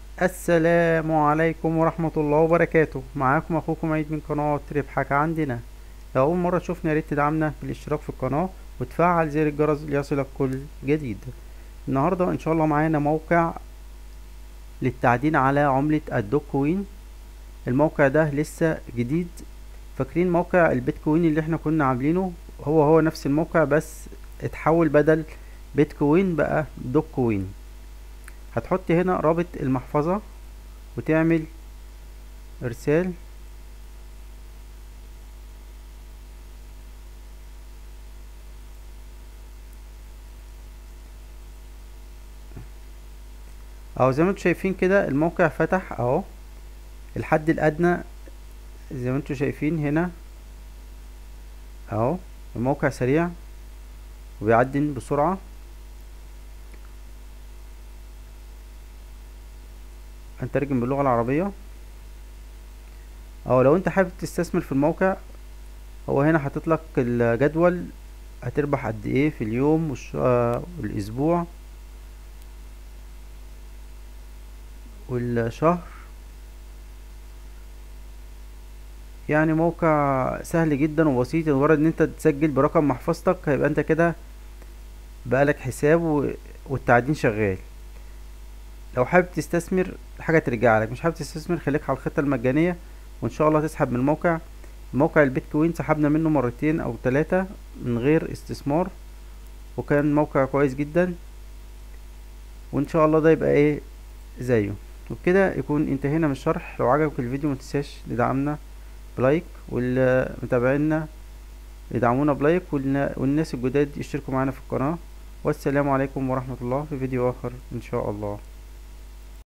السلام عليكم ورحمة الله وبركاته معاكم اخوكم عيد من قناة ربحك عندنا لو اول مرة تشوفنا ياريت تدعمنا بالاشتراك في القناة وتفعل زر الجرس ليصلك كل جديد النهاردة ان شاء الله معانا موقع للتعدين على عملة الدوك كوين الموقع ده لسه جديد فاكرين موقع البيتكوين اللي احنا كنا عاملينه هو هو نفس الموقع بس اتحول بدل بيتكوين بقى دوك كوين هتحط هنا رابط المحفظة وتعمل ارسال اهو زي ما انتوا شايفين كده الموقع فتح اهو الحد الادنى زي ما انتوا شايفين هنا اهو الموقع سريع وبيعدن بسرعة هنترجم باللغة العربية او لو انت حابب تستثمر في الموقع هو هنا حاطط لك الجدول هتربح قد ايه في اليوم والش... والاسبوع والشهر يعني موقع سهل جدا وبسيط مجرد ان انت تسجل برقم محفظتك هيبقى انت كده بقالك حساب و... والتعدين شغال لو حابب تستثمر حاجة ترجع لك مش حابب تستثمر خليك على الخطة المجانية وان شاء الله تسحب من الموقع موقع البيتكوين سحبنا منه مرتين او ثلاثة من غير استثمار وكان موقع كويس جدا وان شاء الله ده يبقى ايه زيه وبكده يكون انتهينا من الشرح لو عجبك الفيديو متنساش تدعمنا بلايك واللي متابعينا يدعمونا بلايك والناس الجداد يشتركوا معنا في القناة والسلام عليكم ورحمة الله في فيديو آخر إن شاء الله